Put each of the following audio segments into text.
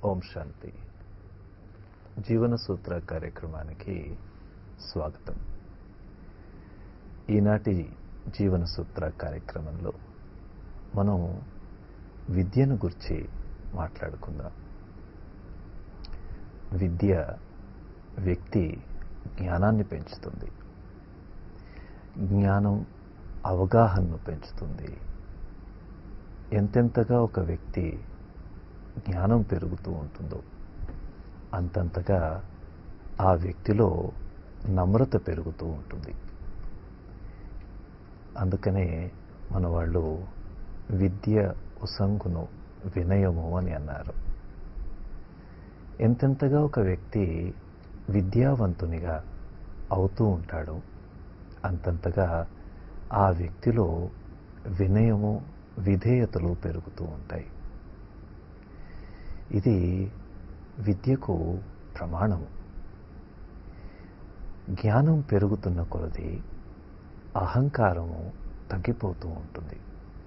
ఓం శాంతి జీవన సూత్ర కార్యక్రమానికి స్వాగతం ఈనాటి జీవన సూత్ర కార్యక్రమంలో మనం విద్యను గురించి మాట్లాడుకుందాం విద్య వ్యక్తి జ్ఞానాన్ని పెంచుతుంది జ్ఞానం అవగాహనను పెంచుతుంది ఎంతెంతగా ఒక వ్యక్తి జ్ఞానం పెరుగుతూ ఉంటుందో అంతంతగా ఆ వ్యక్తిలో నమ్రత పెరుగుతూ ఉంటుంది అందుకనే మన వాళ్ళు విద్య ఉసంగును వినయము అని అన్నారు ఎంతెంతగా ఒక వ్యక్తి విద్యావంతునిగా అవుతూ ఉంటాడో అంతంతగా ఆ వ్యక్తిలో వినయము విధేయతలు పెరుగుతూ ఉంటాయి ఇది విద్యకు ప్రమాణము జ్ఞానం పెరుగుతున్న కొలది అహంకారము తగ్గిపోతూ ఉంటుంది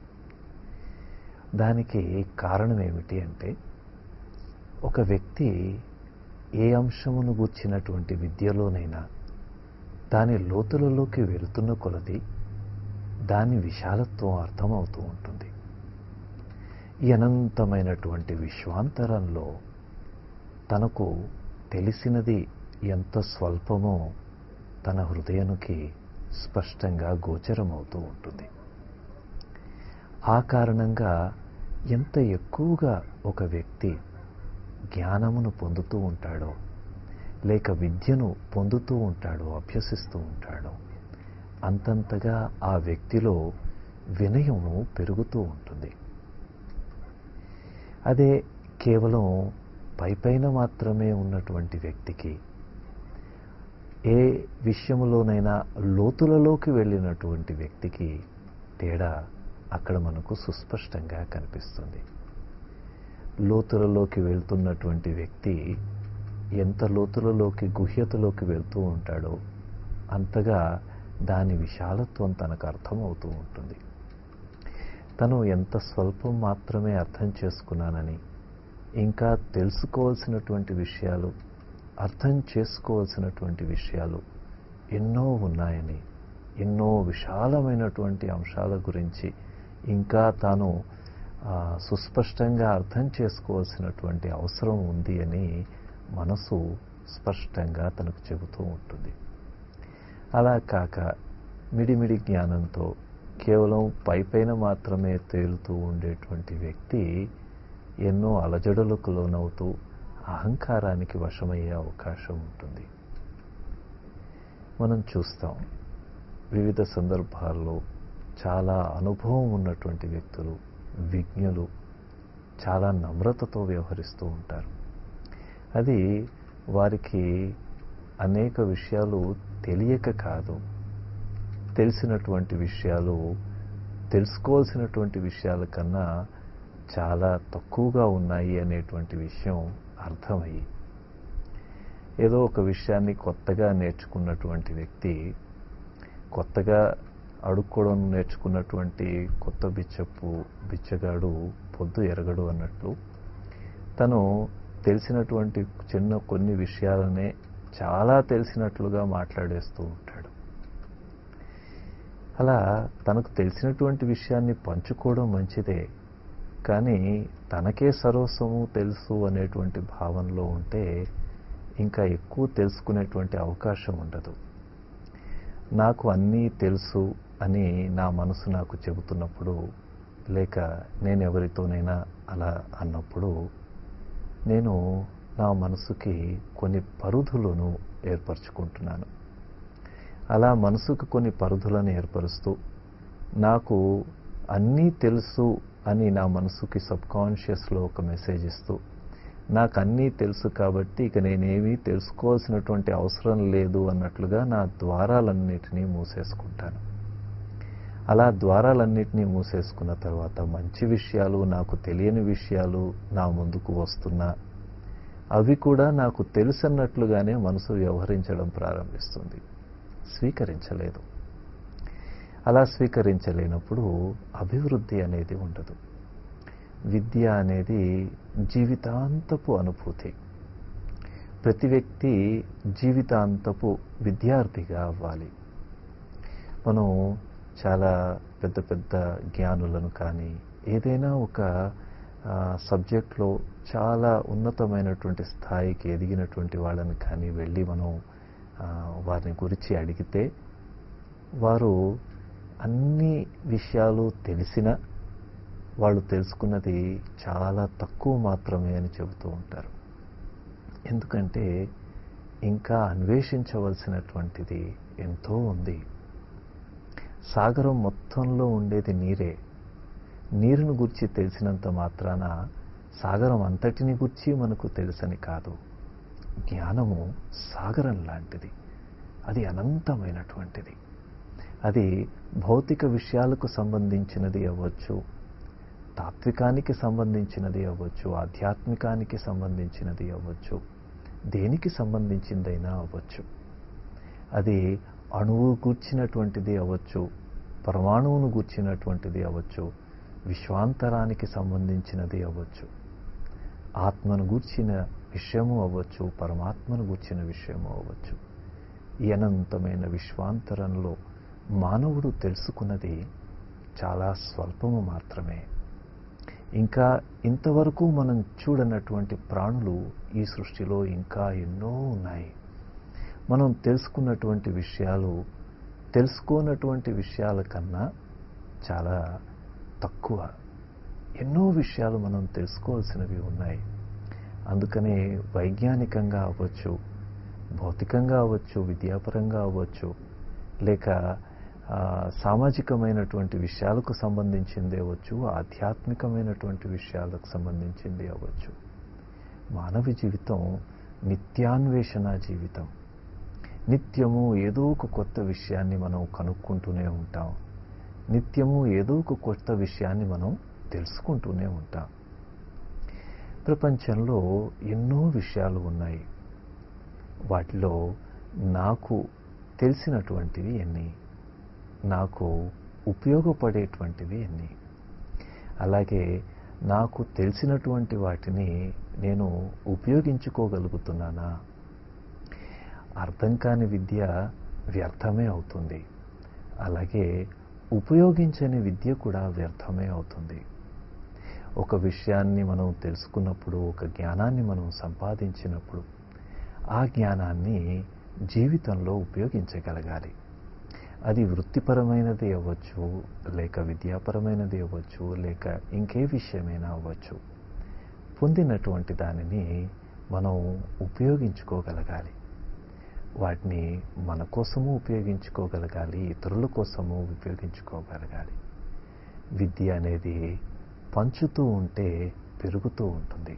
దానికి కారణం ఏమిటి అంటే ఒక వ్యక్తి ఏ అంశమును గూర్చినటువంటి విద్యలోనైనా దాని లోతులలోకి వెళుతున్న కొలది దాని విశాలత్వం అర్థమవుతూ ఉంటుంది ఈ అనంతమైనటువంటి విశ్వాంతరంలో తనకు తెలిసినది ఎంత స్వల్పమో తన హృదయానికి స్పష్టంగా గోచరమవుతూ ఉంటుంది ఆ కారణంగా ఎంత ఎక్కువగా ఒక వ్యక్తి జ్ఞానమును పొందుతూ ఉంటాడో లేక విద్యను పొందుతూ ఉంటాడో అభ్యసిస్తూ ఉంటాడో అంతంతగా ఆ వ్యక్తిలో వినయము పెరుగుతూ ఉంటుంది అదే కేవలం పైపైన మాత్రమే ఉన్నటువంటి వ్యక్తికి ఏ విషయములోనైనా లోతులలోకి వెళ్ళినటువంటి వ్యక్తికి తేడా అక్కడ మనకు సుస్పష్టంగా కనిపిస్తుంది లోతులలోకి వెళ్తున్నటువంటి వ్యక్తి ఎంత లోతులలోకి గుహ్యతలోకి వెళ్తూ ఉంటాడో అంతగా దాని విశాలత్వం తనకు అర్థమవుతూ ఉంటుంది తను ఎంత స్వల్పం మాత్రమే అర్థం చేసుకున్నానని ఇంకా తెలుసుకోవాల్సినటువంటి విషయాలు అర్థం చేసుకోవాల్సినటువంటి విషయాలు ఎన్నో ఉన్నాయని ఎన్నో విశాలమైనటువంటి అంశాల గురించి ఇంకా తాను సుస్పష్టంగా అర్థం చేసుకోవాల్సినటువంటి అవసరం ఉంది అని మనసు స్పష్టంగా తనకు చెబుతూ ఉంటుంది అలా కాక మిడిమిడి జ్ఞానంతో కేవలం పైపైన మాత్రమే తేలుతూ ఉండేటువంటి వ్యక్తి ఎన్నో అలజడులకు లోనవుతూ అహంకారానికి వశమయ్యే అవకాశం ఉంటుంది మనం చూస్తాం వివిధ సందర్భాల్లో చాలా అనుభవం ఉన్నటువంటి వ్యక్తులు విజ్ఞులు చాలా నమ్రతతో వ్యవహరిస్తూ ఉంటారు అది వారికి అనేక విషయాలు తెలియక కాదు తెలిసినటువంటి విషయాలు తెలుసుకోవాల్సినటువంటి విషయాల కన్నా చాలా తక్కువగా ఉన్నాయి అనేటువంటి విషయం అర్థమయ్యి ఏదో ఒక విషయాన్ని కొత్తగా నేర్చుకున్నటువంటి వ్యక్తి కొత్తగా అడుక్కోవడం నేర్చుకున్నటువంటి కొత్త బిచ్చప్పు బిచ్చగాడు పొద్దు ఎరగడు అన్నట్లు తను తెలిసినటువంటి చిన్న కొన్ని విషయాలనే చాలా తెలిసినట్లుగా మాట్లాడేస్తూ ఉంటాడు అలా తనకు తెలిసినటువంటి విషయాన్ని పంచుకోవడం మంచిదే కానీ తనకే సర్వస్వము తెలుసు అనేటువంటి భావనలో ఉంటే ఇంకా ఎక్కువ తెలుసుకునేటువంటి అవకాశం ఉండదు నాకు అన్నీ తెలుసు అని నా మనసు నాకు చెబుతున్నప్పుడు లేక నేను ఎవరితోనైనా అలా అన్నప్పుడు నేను నా మనసుకి కొన్ని పరుధులను ఏర్పరచుకుంటున్నాను అలా మనసుకు కొన్ని పరుధులను ఏర్పరుస్తూ నాకు అన్నీ తెలుసు అని నా మనసుకి సబ్కాన్షియస్లో ఒక మెసేజ్ ఇస్తూ నాకు అన్నీ తెలుసు కాబట్టి ఇక నేనేమీ తెలుసుకోవాల్సినటువంటి అవసరం లేదు అన్నట్లుగా నా ద్వారాలన్నిటినీ మూసేసుకుంటాను అలా ద్వారాలన్నిటినీ మూసేసుకున్న తర్వాత మంచి విషయాలు నాకు తెలియని విషయాలు నా ముందుకు వస్తున్నా అవి కూడా నాకు తెలుసన్నట్లుగానే మనసు వ్యవహరించడం ప్రారంభిస్తుంది స్వీకరించలేదు అలా స్వీకరించలేనప్పుడు అభివృద్ధి అనేది ఉండదు విద్య అనేది జీవితాంతపు అనుభూతి ప్రతి వ్యక్తి జీవితాంతపు విద్యార్థిగా అవ్వాలి మనం చాలా పెద్ద పెద్ద జ్ఞానులను కానీ ఏదైనా ఒక సబ్జెక్ట్లో చాలా ఉన్నతమైనటువంటి స్థాయికి ఎదిగినటువంటి వాళ్ళని కానీ వెళ్ళి మనం వారిని గురించి అడిగితే వారు అన్ని విషయాలు తెలిసిన వాళ్ళు తెలుసుకున్నది చాలా తక్కువ మాత్రమే అని చెబుతూ ఉంటారు ఎందుకంటే ఇంకా అన్వేషించవలసినటువంటిది ఎంతో ఉంది సాగరం మొత్తంలో ఉండేది నీరే నీరును గురించి తెలిసినంత మాత్రాన సాగరం అంతటిని గురించి మనకు తెలుసని కాదు జ్ఞానము సాగరం లాంటిది అది అనంతమైనటువంటిది అది భౌతిక విషయాలకు సంబంధించినది అవ్వచ్చు తాత్వికానికి సంబంధించినది అవ్వచ్చు ఆధ్యాత్మికానికి సంబంధించినది అవ్వచ్చు దేనికి సంబంధించిందైనా అవ్వచ్చు అది అణువు గూర్చినటువంటిది అవ్వచ్చు పరమాణువును గూర్చినటువంటిది అవ్వచ్చు విశ్వాంతరానికి సంబంధించినది అవ్వచ్చు ఆత్మను గూర్చిన విషయము అవ్వచ్చు పరమాత్మను గూర్చిన విషయము అవ్వచ్చు ఈ అనంతమైన విశ్వాంతరంలో మానవుడు తెలుసుకున్నది చాలా స్వల్పము మాత్రమే ఇంకా ఇంతవరకు మనం చూడనటువంటి ప్రాణులు ఈ సృష్టిలో ఇంకా ఎన్నో ఉన్నాయి మనం తెలుసుకున్నటువంటి విషయాలు తెలుసుకోనటువంటి విషయాల కన్నా చాలా తక్కువ ఎన్నో విషయాలు మనం తెలుసుకోవాల్సినవి ఉన్నాయి అందుకనే వైజ్ఞానికంగా అవ్వచ్చు భౌతికంగా అవ్వచ్చు విద్యాపరంగా అవ్వచ్చు లేక సామాజికమైనటువంటి విషయాలకు సంబంధించింది అవ్వచ్చు ఆధ్యాత్మికమైనటువంటి విషయాలకు సంబంధించింది అవ్వచ్చు మానవ జీవితం నిత్యాన్వేషణ జీవితం నిత్యము ఏదో ఒక కొత్త విషయాన్ని మనం కనుక్కుంటూనే ఉంటాం నిత్యము ఏదో ఒక కొత్త విషయాన్ని మనం తెలుసుకుంటూనే ఉంటాం ప్రపంచంలో ఎన్నో విషయాలు ఉన్నాయి వాటిలో నాకు తెలిసినటువంటివి ఎన్ని నాకు ఉపయోగపడేటువంటివి ఎన్ని అలాగే నాకు తెలిసినటువంటి వాటిని నేను ఉపయోగించుకోగలుగుతున్నానా అర్థం కాని విద్య వ్యర్థమే అవుతుంది అలాగే ఉపయోగించని విద్య కూడా వ్యర్థమే అవుతుంది ఒక విషయాన్ని మనం తెలుసుకున్నప్పుడు ఒక జ్ఞానాన్ని మనం సంపాదించినప్పుడు ఆ జ్ఞానాన్ని జీవితంలో ఉపయోగించగలగాలి అది వృత్తిపరమైనది అవ్వచ్చు లేక విద్యాపరమైనది అవ్వచ్చు లేక ఇంకే విషయమైనా అవ్వచ్చు పొందినటువంటి దానిని మనం ఉపయోగించుకోగలగాలి వాటిని మన కోసము ఉపయోగించుకోగలగాలి ఇతరుల కోసము ఉపయోగించుకోగలగాలి విద్య అనేది పంచుతూ ఉంటే పెరుగుతూ ఉంటుంది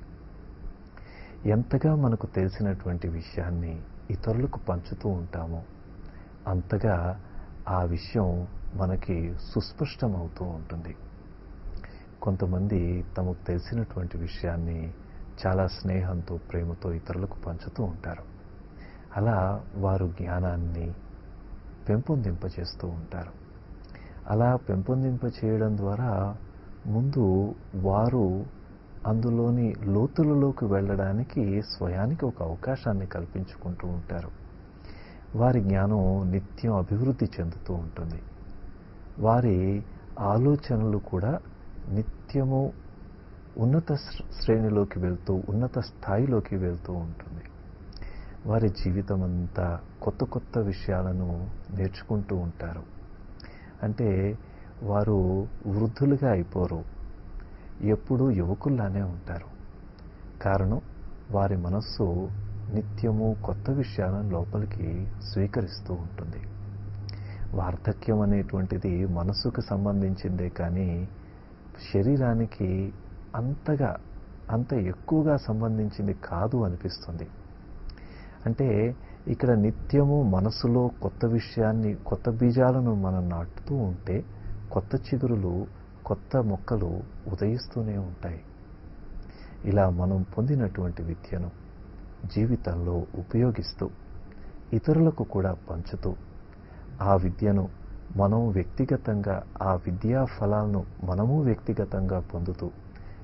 ఎంతగా మనకు తెలిసినటువంటి విషయాన్ని ఇతరులకు పంచుతూ ఉంటామో అంతగా ఆ విషయం మనకి సుస్పష్టమవుతూ ఉంటుంది కొంతమంది తమకు తెలిసినటువంటి విషయాన్ని చాలా స్నేహంతో ప్రేమతో ఇతరులకు పంచుతూ ఉంటారు అలా వారు జ్ఞానాన్ని పెంపొందింపచేస్తూ ఉంటారు అలా పెంపొందింప చేయడం ద్వారా ముందు వారు అందులోని లోతులలోకి వెళ్ళడానికి స్వయానికి ఒక అవకాశాన్ని కల్పించుకుంటూ ఉంటారు వారి జ్ఞానం నిత్యం అభివృద్ధి చెందుతూ ఉంటుంది వారి ఆలోచనలు కూడా నిత్యము ఉన్నత శ్రేణిలోకి వెళ్తూ ఉన్నత స్థాయిలోకి వెళ్తూ ఉంటుంది వారి జీవితం అంతా కొత్త కొత్త విషయాలను నేర్చుకుంటూ ఉంటారు అంటే వారు వృద్ధులుగా అయిపోరు ఎప్పుడూ యువకుల్లానే ఉంటారు కారణం వారి మనస్సు నిత్యము కొత్త విషయాలను లోపలికి స్వీకరిస్తూ ఉంటుంది వార్ధక్యం అనేటువంటిది మనస్సుకు సంబంధించిందే కానీ శరీరానికి అంతగా అంత ఎక్కువగా సంబంధించింది కాదు అనిపిస్తుంది అంటే ఇక్కడ నిత్యము మనసులో కొత్త విషయాన్ని కొత్త బీజాలను మనం నాటుతూ ఉంటే కొత్త చిగురులు కొత్త మొక్కలు ఉదయిస్తూనే ఉంటాయి ఇలా మనం పొందినటువంటి విద్యను జీవితంలో ఉపయోగిస్తూ ఇతరులకు కూడా పంచుతూ ఆ విద్యను మనం వ్యక్తిగతంగా ఆ విద్యా ఫలాలను మనము వ్యక్తిగతంగా పొందుతూ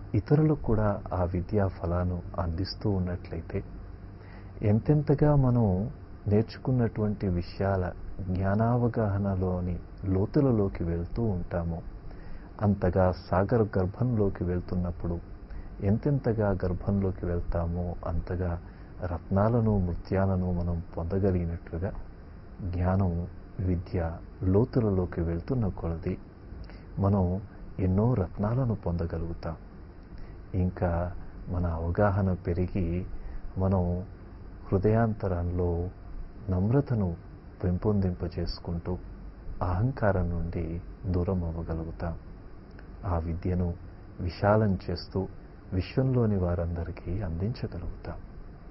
ఇతరులకు కూడా ఆ విద్యా ఫలాను అందిస్తూ ఉన్నట్లయితే ఎంతెంతగా మనం నేర్చుకున్నటువంటి విషయాల జ్ఞానావగాహనలోని లోతులలోకి వెళ్తూ ఉంటామో అంతగా సాగర గర్భంలోకి వెళ్తున్నప్పుడు ఎంతెంతగా గర్భంలోకి వెళ్తామో అంతగా రత్నాలను ముత్యాలను మనం పొందగలిగినట్లుగా జ్ఞానం విద్య లోతులలోకి వెళ్తున్న కొలది మనం ఎన్నో రత్నాలను పొందగలుగుతాం ఇంకా మన అవగాహన పెరిగి మనం హృదయాంతరంలో నమ్రతను పెంపొందింపజేసుకుంటూ అహంకారం నుండి దూరం అవ్వగలుగుతాం ఆ విద్యను విశాలం చేస్తూ విశ్వంలోని వారందరికీ అందించగలుగుతాం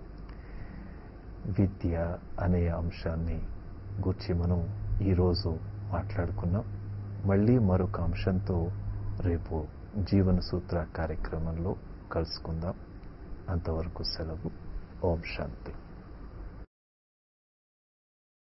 విద్య అనే అంశాన్ని గురించి మనం ఈరోజు మాట్లాడుకున్నాం మళ్ళీ మరొక అంశంతో రేపు జీవన సూత్ర కార్యక్రమంలో కలుసుకుందాం అంతవరకు సెలవు ఓం శాంతి